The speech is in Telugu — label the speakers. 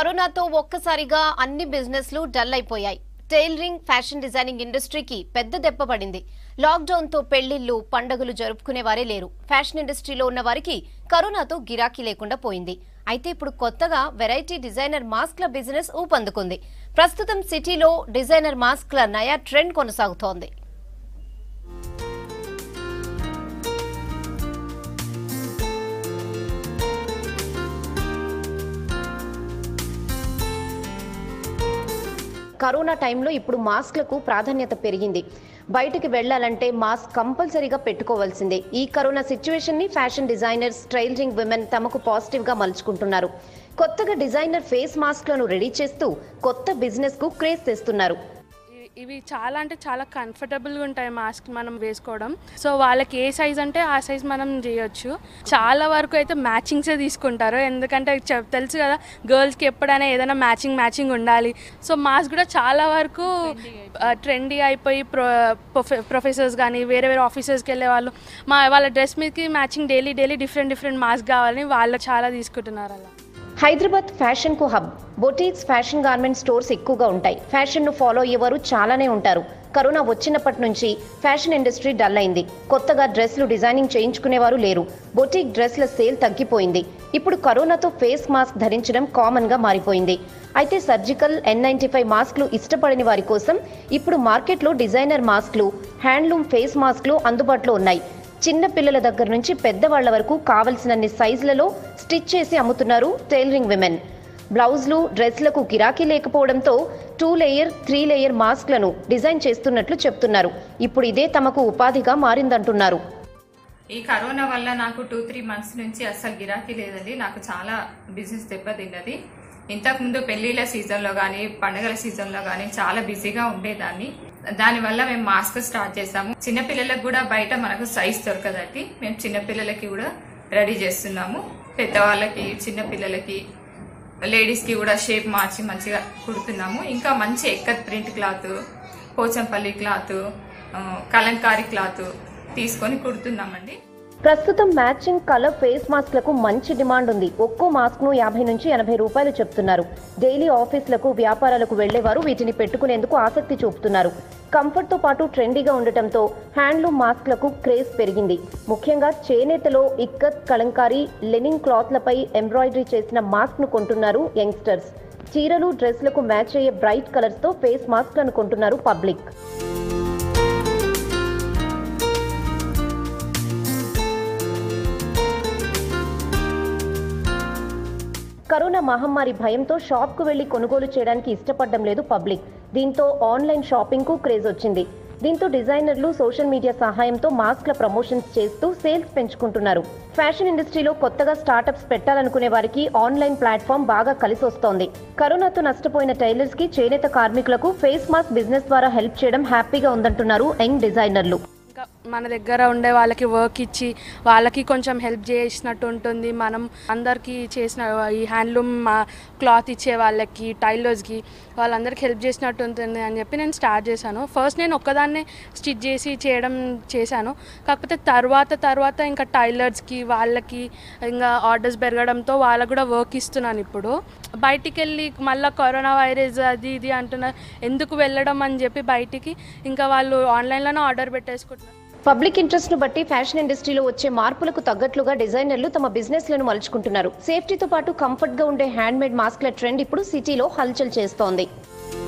Speaker 1: కరోనాతో ఒక్కసారిగా అన్ని బిజినెస్లు డల్ అయిపోయాయి టైలరింగ్ ఫ్యాషన్ డిజైనింగ్ ఇండస్ట్రీకి పెద్ద దెబ్బ పడింది లాక్డౌన్ తో పెళ్లిళ్లు పండుగలు జరుపుకునే వారే లేరు ఫ్యాషన్ ఇండస్ట్రీలో ఉన్న వారికి కరోనాతో గిరాకీ లేకుండా పోయింది అయితే ఇప్పుడు కొత్తగా వెరైటీ డిజైనర్ మాస్క్ల బిజినెస్ ఊపందుకుంది ప్రస్తుతం సిటీలో డిజైనర్ మాస్క్ల నయా ట్రెండ్ కొనసాగుతోంది కరోనా టైంలో ఇప్పుడు మాస్క్లకు ప్రాధాన్యత పెరిగింది బయటికి వెళ్లాలంటే మాస్క్ కంపల్సరీగా పెట్టుకోవాల్సిందే ఈ కరోనా సిచ్యువేషన్ ని ఫ్యాషన్ డిజైనర్స్ ట్రైలరింగ్ విమెన్ తమకు పాజిటివ్ గా మలుచుకుంటున్నారు కొత్తగా డిజైనర్ ఫేస్ మాస్క్లను రెడీ చేస్తూ కొత్త బిజినెస్ కు క్రేజ్ తెస్తున్నారు
Speaker 2: ఇవి- ఇవి చాలా అంటే చాలా కంఫర్టబుల్గా ఉంటాయి మాస్క్ మనం వేసుకోవడం సో వాళ్ళకి ఏ సైజ్ అంటే ఆ సైజ్ మనం చేయొచ్చు చాలా వరకు అయితే మ్యాచింగ్సే తీసుకుంటారు ఎందుకంటే చెప్- తెలుసు కదా గర్ల్స్కి ఎప్పుడైనా ఏదైనా మ్యాచింగ్ మ్యాచింగ్ ఉండాలి సో మాస్క్ కూడా చాలా వరకు ట్రెండీ అయిపోయి ప్రొ ప్రొఫెసర్స్ కానీ వేరే వేరే ఆఫీసర్స్కి వెళ్ళే వాళ్ళు మా వాళ్ళ డ్రెస్ మీదకి matching daily daily different different mask కావాలని వాళ్ళు చాలా తీసుకుంటున్నారు అలా
Speaker 1: హైదరాబాద్ ఫ్యాషన్ కు hub boutiques fashion garment stores ఎక్కువగా ఉంటాయి ఫ్యాషన్ ను ఫాలో అయ్యేవారు చాలానే ఉంటారు కరోనా వచ్చినప్పటి నుంచి ఫ్యాషన్ ఇండస్ట్రీ డల్ అయింది కొత్తగా డ్రెస్లు డిజైనింగ్ చేయించుకునేవారు లేరు బొటీక్ డ్రెస్ల సేల్ తగ్గిపోయింది ఇప్పుడు కరోనాతో ఫేస్ మాస్క్ ధరించడం కామన్ గా మారిపోయింది అయితే సర్జికల్ ఎన్ నైన్టీ ఫైవ్ మాస్క్లు ఇష్టపడని వారి కోసం ఇప్పుడు మార్కెట్లో డిజైనర్ మాస్క్లు హ్యాండ్లూమ్ ఫేస్ మాస్క్లు అందుబాటులో ఉన్నాయి చిన్న పిల్లల దగ్గర నుంచి పెద్దవాళ్ల వరకు కావలసినన్ని సైజులలో స్టిచ్ చేసి అమ్ముతున్నారు టైలరింగ్ విమెన్ బ్లౌజ్లు డ్రెస్లకు గిరాకీ లేకపోవడంతో టూ లేయర్ త్రీ లేయర్ మాస్క్లను డిజైన్ చేస్తున్నట్లు చెప్తున్నారు ఇప్పుడు ఇదే తమకు ఉపాధిగా మారిందంటున్నారు
Speaker 3: ఈ కరోనా వల్ల నాకు టూ త్రీ మంత్స్ నుంచి అస్సలు గిరాకీ లేదండి నాకు చాలా బిజినెస్ దెబ్బతిన్నది ఇంతకుముందు పెళ్లిళ్ళ సీజన్లో కానీ పండుగల సీజన్లో కానీ చాలా బిజీగా ఉండేదాన్ని దానివల్ల మేము మాస్క్ స్టార్ట్ చేసాము చిన్నపిల్లలకు కూడా బయట మనకు సైజ్ దొరకదండి మేము చిన్నపిల్లలకి కూడా రెడీ చేస్తున్నాము పెద్దవాళ్ళకి చిన్నపిల్లలకి లేడీస్కి కూడా షేప్ మార్చి మంచిగా కుడుతున్నాము ఇంకా మంచి ikat print cloth Pochampally cloth ఆ, కలంకారీ క్లాత్ తీసుకొని కుడుతున్నామండి
Speaker 1: ప్రస్తుతం మ్యాచింగ్ కలర్ ఫేస్ మాస్క్లకు మంచి డిమాండ్ ఉంది ఒక్కో మాస్క్ ను యాభై నుంచి ఎనభై రూపాయలు చెప్తున్నారు డైలీ ఆఫీసులకు వ్యాపారాలకు వెళ్లేవారు వీటిని పెట్టుకునేందుకు ఆసక్తి చూపుతున్నారు కంఫర్ట్ తో పాటు ట్రెండీగా ఉండటంతో హ్యాండ్లూమ్ మాస్క్లకు క్రేజ్ పెరిగింది ముఖ్యంగా చేనేతలో ఇక్కత్ కలంకారీ లెనిన్ క్లాత్లపై ఎంబ్రాయిడరీ చేసిన మాస్క్ ను కొంటున్నారు యంగ్స్టర్స్ చీరలు డ్రెస్లకు మ్యాచ్ అయ్యే బ్రైట్ కలర్స్ తో ఫేస్ మాస్క్లను కొంటున్నారు పబ్లిక్ కరోనా మహమ్మారి భయంతో షాప్ కు వెళ్లి కొనుగోలు చేయడానికి ఇష్టపడడం లేదు పబ్లిక్ దీంతో ఆన్లైన్ షాపింగ్ కు క్రేజ్ వచ్చింది దీంతో డిజైనర్లు సోషల్ మీడియా సహాయంతో మాస్క్ల ప్రమోషన్స్ చేస్తూ సేల్స్ పెంచుకుంటున్నారు ఫ్యాషన్ ఇండస్ట్రీలో కొత్తగా స్టార్టప్స్ పెట్టాలనుకునే వారికి ఆన్లైన్ ప్లాట్ఫామ్ బాగా కలిసి వస్తోంది కరోనాతో నష్టపోయిన టైలర్స్ కి చేనేత కార్మికులకు ఫేస్ మాస్క్ బిజినెస్ ద్వారా హెల్ప్ చేయడం హ్యాపీగా ఉందంటున్నారు యంగ్ డిజైనర్లు
Speaker 2: ఇంకా మన దగ్గర ఉండే వాళ్ళకి వర్క్ ఇచ్చి వాళ్ళకి కొంచెం హెల్ప్ చేసినట్టు ఉంటుంది మనం అందరికీ చేసిన ఈ హ్యాండ్లూమ్ క్లాత్ ఇచ్చే వాళ్ళకి టైలర్స్కి వాళ్ళందరికీ హెల్ప్ చేసినట్టు ఉంటుంది అని చెప్పి నేను స్టార్ట్ చేశాను ఫస్ట్ నేను ఒక్కదాన్నే స్టిచ్ చేసి చేయడం చేశాను కాకపోతే తర్వాత తర్వాత ఇంకా టైలర్స్కి వాళ్ళకి ఇంకా ఆర్డర్స్ పెరగడంతో వాళ్ళకు కూడా వర్క్ ఇస్తున్నాను ఇప్పుడు బయటికి వెళ్ళి మళ్ళీ కరోనా వైరస్ అది ఇది అంటున్నారు ఎందుకు వెళ్ళడం అని చెప్పి బయటికి ఇంకా వాళ్ళు ఆన్లైన్లోనే ఆర్డర్ పెట్టేసుకుంటున్నారు
Speaker 1: పబ్లిక్ ఇంట్రెస్ట్ ను బట్టి ఫ్యాషన్ ఇండస్ట్రీలో వచ్చే మార్పులకు తగ్గట్లుగా డిజైనర్లు తమ బిజినెస్ లను మలుచుకుంటున్నారు సేఫ్టీతో పాటు కంఫర్ట్ గా ఉండే హ్యాండ్ మేడ్ మాస్క్ల ట్రెండ్ ఇప్పుడు సిటీలో హల్చల్ చేస్తోంది